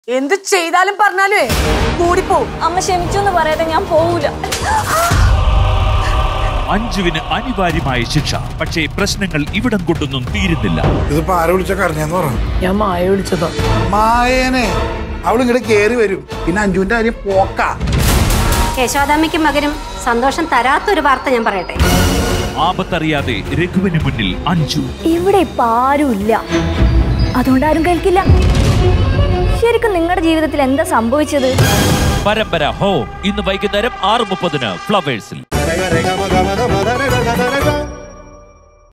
എന്ത് ചെയ്താലും പറഞ്ഞാലേ കൂടിപ്പോവും അമ്മ ക്ഷമിച്ചു എന്ന് പറയാതെ ഞാൻ പോവൂല അഞ്ജുവിന് അനിവാര്യമായ ശിക്ഷ പക്ഷേ പ്രശ്നങ്ങൾ ഇവിടം കൊണ്ടൊന്നും തീരുന്നില്ല ഇതിപ്പോ ആരെ വിളിച്ച കരഞ്ഞെന്ന് പറഞ്ഞു ഞാൻ മായ വിളിച്ചതാ മായേനെ അവൾ ഇങ്ങോട്ട് കേറി വരും പിന്നെ അഞ്ജുവിന്റെ കാര്യം പോക്കാ യശോദാമ്മയ്ക്കും മകനും സന്തോഷം തരാത്തൊരു വാർത്ത ഞാൻ പറയട്ടെ ആപത്തറിയാതെ രഘുവിന് മുന്നിൽ അഞ്ജു ഇവിടെ ഇപ്പൊ ആരുമില്ല അതുകൊണ്ട് ആരും കേൾക്കില്ല ശരിക്കും നിങ്ങളുടെ ജീവിതത്തിൽ എന്താ സംഭവിച്ചത് പരമ്പര ഹോം ഇന്ന് വൈകുന്നേരം ആറ് മുപ്പതിന് ഫ്ലവേഴ്സിൽ രേഖ, രേഖ,